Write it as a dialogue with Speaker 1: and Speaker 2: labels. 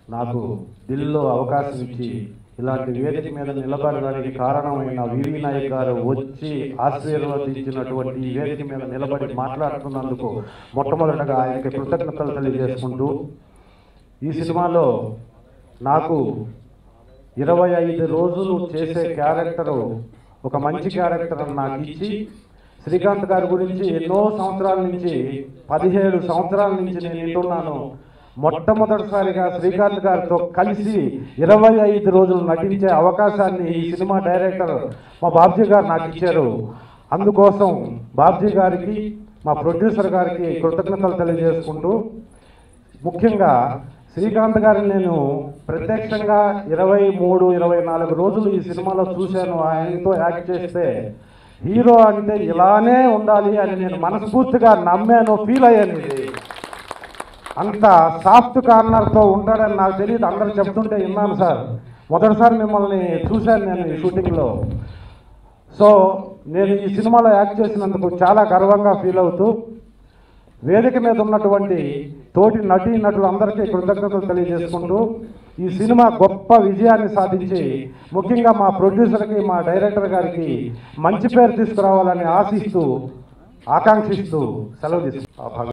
Speaker 1: నాకు ఢిల్లీలో అవకాశం ఇచ్చి ఇలాంటి వేదిక మీద నిలబడడానికి కారణమైన వివి నాయక్ గారు వచ్చి ఆశీర్వదించినటువంటి ఈ వేదిక మీద నిలబడి మాట్లాడుతున్నందుకు మొట్టమొదటగా ఆయనకి కృతజ్ఞతలు తెలియజేసుకుంటూ ఈ సినిమాలో నాకు ఇరవై ఐదు రోజులు చేసే క్యారెక్టరు ఒక మంచి క్యారెక్టర్ అని నాకు ఇచ్చి శ్రీకాంత్ గారి గురించి ఎన్నో సంవత్సరాల నుంచి పదిహేడు సంవత్సరాల నుంచి నేను వింటున్నాను మొట్టమొదటిసారిగా శ్రీకాంత్ గారితో కలిసి ఇరవై ఐదు రోజులు నటించే అవకాశాన్ని ఈ సినిమా డైరెక్టర్ మా బాబ్జీ గారు నాకు ఇచ్చారు అందుకోసం బాబ్జీ గారికి మా ప్రొడ్యూసర్ గారికి కృతజ్ఞతలు తెలియజేసుకుంటూ ముఖ్యంగా శ్రీకాంత్ గారిని నేను ప్రత్యక్షంగా ఇరవై మూడు ఇరవై నాలుగు రోజులు ఈ సినిమాలో చూశాను ఆయనతో యాక్ట్ చేస్తే హీరో అంటే ఇలానే ఉండాలి అని నేను మనస్ఫూర్తిగా నమ్మాను ఫీల్ అయ్యాను ఇది అంత సాఫ్ట్ కార్నర్తో ఉంటాడని నాకు తెలియదు అందరూ చెప్తుంటే విన్నాను సార్ మొదటిసారి మిమ్మల్ని చూశాను నేను ఈ షూటింగ్లో సో నేను ఈ సినిమాలో యాక్ట్ చేసినందుకు చాలా గర్వంగా ఫీల్ అవుతూ వేదిక మీద ఉన్నటువంటి తోటి నటీ నటులు అందరికీ కృతజ్ఞతలు తెలియజేసుకుంటూ ఈ సినిమా గొప్ప విజయాన్ని సాధించి ముఖ్యంగా మా ప్రొడ్యూసర్కి మా డైరెక్టర్ గారికి మంచి పేరు తీసుకురావాలని ఆశిస్తూ ఆకాంక్షిస్తూ సెలవు తీసుకు